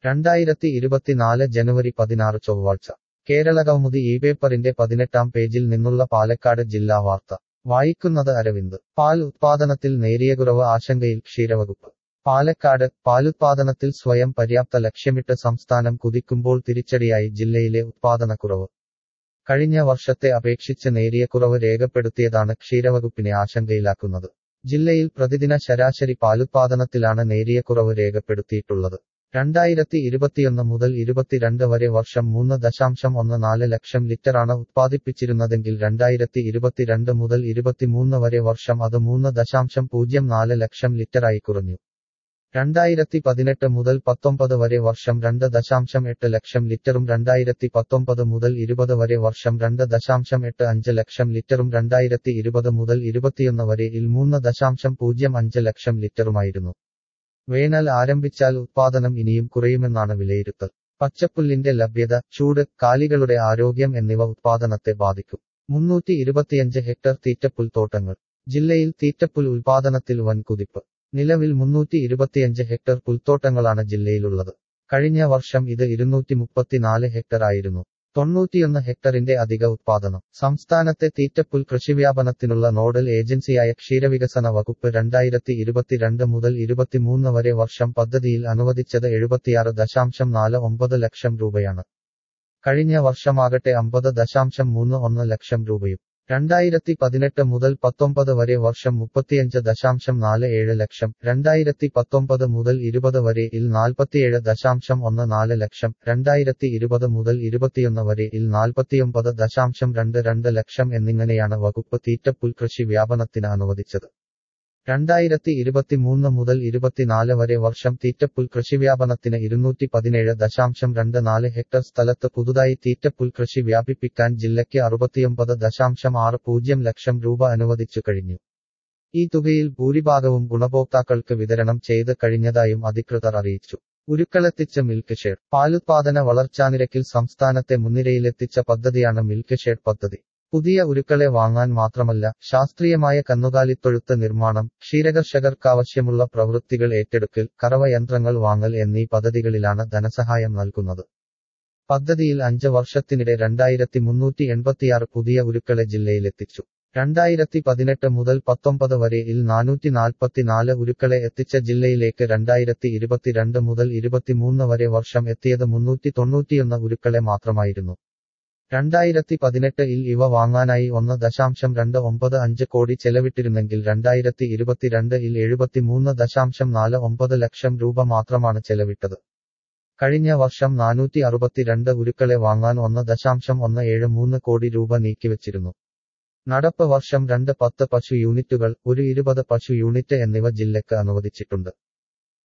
രണ്ടായിരത്തി ഇരുപത്തിനാല് ജനുവരി പതിനാറ് ചൊവ്വാഴ്ച കേരള കൗമുദി ഈ പേപ്പറിന്റെ പതിനെട്ടാം പേജിൽ നിന്നുള്ള പാലക്കാട് ജില്ലാ വാർത്ത വായിക്കുന്നത് അരവിന്ദ് പാൽ ഉത്പാദനത്തിൽ നേരിയ കുറവ് ആശങ്കയിൽ ക്ഷീരവകുപ്പ് പാലക്കാട് പാലുത്പാദനത്തിൽ സ്വയം പര്യാപ്ത ലക്ഷ്യമിട്ട് സംസ്ഥാനം കുതിക്കുമ്പോൾ തിരിച്ചടിയായി ജില്ലയിലെ ഉത്പാദനക്കുറവ് കഴിഞ്ഞ വർഷത്തെ അപേക്ഷിച്ച് നേരിയ കുറവ് രേഖപ്പെടുത്തിയതാണ് ക്ഷീരവകുപ്പിനെ ആശങ്കയിലാക്കുന്നത് ജില്ലയിൽ പ്രതിദിന ശരാശരി പാലുത്പാദനത്തിലാണ് നേരിയ കുറവ് രേഖപ്പെടുത്തിയിട്ടുള്ളത് രണ്ടായിരത്തി ഇരുപത്തിയൊന്ന് മുതൽ ഇരുപത്തിരണ്ട് വരെ വർഷം മൂന്ന് ദശാംശം ഒന്ന് നാല് ലക്ഷം ലിറ്ററാണ് ഉത്പാദിപ്പിച്ചിരുന്നതെങ്കിൽ രണ്ടായിരത്തി ഇരുപത്തിരണ്ട് മുതൽ ഇരുപത്തിമൂന്ന് വരെ വർഷം അത് മൂന്ന് ദശാംശം പൂജ്യം നാല് ലക്ഷം ലിറ്ററായി കുറഞ്ഞു രണ്ടായിരത്തി പതിനെട്ട് മുതൽ പത്തൊമ്പത് വരെ വർഷം രണ്ട് ദശാംശം എട്ട് ലക്ഷം ലിറ്ററും രണ്ടായിരത്തി പത്തൊമ്പത് മുതൽ ഇരുപത് വരെ വർഷം രണ്ട് ദശാംശം എട്ട് അഞ്ച് ലക്ഷം ലിറ്ററും രണ്ടായിരത്തി ഇരുപത് മുതൽ ഇരുപത്തിയൊന്ന് വരെ ഇൽ മൂന്ന് ദശാംശം പൂജ്യം അഞ്ച് ലക്ഷം ലിറ്ററുമായിരുന്നു വേനൽ ആരംഭിച്ചാൽ ഉത്പാദനം ഇനിയും കുറയുമെന്നാണ് വിലയിരുത്തൽ പച്ചപ്പുല്ലിന്റെ ലഭ്യത ചൂട് കാലികളുടെ ആരോഗ്യം എന്നിവ ഉത്പാദനത്തെ ബാധിക്കും മുന്നൂറ്റി ഇരുപത്തിയഞ്ച് ഹെക്ടർ തീറ്റപ്പുൽ തോട്ടങ്ങൾ ജില്ലയിൽ തീറ്റപ്പുൽ ഉൽപാദനത്തിൽ വൻ കുതിപ്പ് നിലവിൽ മുന്നൂറ്റി ഇരുപത്തിയഞ്ച് ഹെക്ടർ പുൽത്തോട്ടങ്ങളാണ് ജില്ലയിലുള്ളത് കഴിഞ്ഞ വർഷം ഇത് ഇരുന്നൂറ്റി മുപ്പത്തിനാല് ഹെക്ടർ ആയിരുന്നു തൊണ്ണൂറ്റിയൊന്ന് ഹെക്ടറിന്റെ അധിക ഉത്പാദനം സംസ്ഥാനത്തെ തീറ്റപ്പുൽ കൃഷിവ്യാപനത്തിനുള്ള നോഡൽ ഏജൻസിയായ ക്ഷീരവികസന വകുപ്പ് രണ്ടായിരത്തി ഇരുപത്തിരണ്ട് മുതൽ ഇരുപത്തിമൂന്ന് വരെ വർഷം പദ്ധതിയിൽ അനുവദിച്ചത് എഴുപത്തിയാറ് ദശാംശം നാല് ഒമ്പത് ലക്ഷം രൂപയാണ് കഴിഞ്ഞ വർഷമാകട്ടെ അമ്പത് ദശാംശം മൂന്ന് ഒന്ന് ലക്ഷം രൂപയും രണ്ടായിരത്തി പതിനെട്ട് മുതൽ പത്തൊമ്പത് വരെ വർഷം മുപ്പത്തിയഞ്ച് ദശാംശം നാല് ഏഴ് ലക്ഷം രണ്ടായിരത്തി പത്തൊമ്പത് മുതൽ ഇരുപത് വരെ ഇൽ നാൽപ്പത്തിയേഴ് ദശാംശം ഒന്ന് നാല് ലക്ഷം രണ്ടായിരത്തി ഇരുപത് മുതൽ ഇരുപത്തിയൊന്ന് വരെ ഇൽ നാൽപ്പത്തിയൊമ്പത് ദശാംശം രണ്ട് രണ്ട് ലക്ഷം എന്നിങ്ങനെയാണ് വകുപ്പ് തീറ്റപ്പുൽ കൃഷി വ്യാപനത്തിന് അനുവദിച്ചത് രണ്ടായിരത്തി ഇരുപത്തിമൂന്ന് മുതൽ ഇരുപത്തിനാല് വരെ വർഷം തീറ്റപ്പുൽ കൃഷിവ്യാപനത്തിന് ഇരുന്നൂറ്റി പതിനേഴ് ദശാംശം രണ്ട് നാല് ഹെക്ടർ സ്ഥലത്ത് പുതുതായി തീറ്റപ്പുൽ കൃഷി വ്യാപിപ്പിക്കാൻ ജില്ലയ്ക്ക് അറുപത്തിയൊമ്പത് ദശാംശം ആറ് പൂജ്യം ലക്ഷം രൂപ അനുവദിച്ചു കഴിഞ്ഞു ഈ തുകയിൽ ഭൂരിഭാഗവും ഗുണഭോക്താക്കൾക്ക് വിതരണം ചെയ്ത് കഴിഞ്ഞതായും അധികൃതർ അറിയിച്ചു ഉരുക്കളെത്തിച്ച മിൽക്ക് ഷേഡ് പാലുത്പാദന വളർച്ചാനിരക്കിൽ സംസ്ഥാനത്തെ മുൻനിരയിലെത്തിച്ച പദ്ധതിയാണ് മിൽക്ക് ഷേഡ് പദ്ധതി പുതിയ ഉരുക്കളെ വാങ്ങാൻ മാത്രമല്ല ശാസ്ത്രീയമായ കന്നുകാലിത്തൊഴുത്ത് നിർമ്മാണം ക്ഷീരകർഷകർക്കാവശ്യമുള്ള പ്രവൃത്തികൾ ഏറ്റെടുക്കൽ കറവ യന്ത്രങ്ങൾ വാങ്ങൽ എന്നീ പദ്ധതികളിലാണ് ധനസഹായം നൽകുന്നത് പദ്ധതിയിൽ അഞ്ച് വർഷത്തിനിടെ രണ്ടായിരത്തി മുന്നൂറ്റി എൺപത്തിയാറ് പുതിയ ഉരുക്കളെ ജില്ലയിലെത്തിച്ചു രണ്ടായിരത്തി പതിനെട്ട് മുതൽ പത്തൊമ്പത് വരെ ഇൽ നാനൂറ്റി നാൽപ്പത്തിനാല് ഉരുക്കളെ എത്തിച്ച ജില്ലയിലേക്ക് രണ്ടായിരത്തി ഇരുപത്തിരണ്ട് മുതൽ ഇരുപത്തിമൂന്ന് വരെ വർഷം എത്തിയത് മുന്നൂറ്റി തൊണ്ണൂറ്റിയൊന്ന് ഉരുക്കളെ മാത്രമായിരുന്നു രണ്ടായിരത്തി പതിനെട്ട് ഇൽ ഇവ വാങ്ങാനായി ഒന്ന് ദശാംശം രണ്ട് ഒമ്പത് അഞ്ച് കോടി ചെലവിട്ടിരുന്നെങ്കിൽ രണ്ടായിരത്തി ഇരുപത്തിരണ്ട് ഇൽ എഴുപത്തിമൂന്ന് ദശാംശം നാല് ഒമ്പത് ലക്ഷം രൂപ മാത്രമാണ് ചെലവിട്ടത് കഴിഞ്ഞ വർഷം നാനൂറ്റി അറുപത്തിരണ്ട് ഉരുക്കളെ വാങ്ങാൻ ഒന്ന് ദശാംശം ഒന്ന് ഏഴ് മൂന്ന് കോടി രൂപ നീക്കിവച്ചിരുന്നു നടപ്പ് വർഷം രണ്ട് പത്ത് പശു യൂണിറ്റുകൾ ഒരു ഇരുപത് പശു യൂണിറ്റ് എന്നിവ ജില്ലയ്ക്ക് അനുവദിച്ചിട്ടുണ്ട്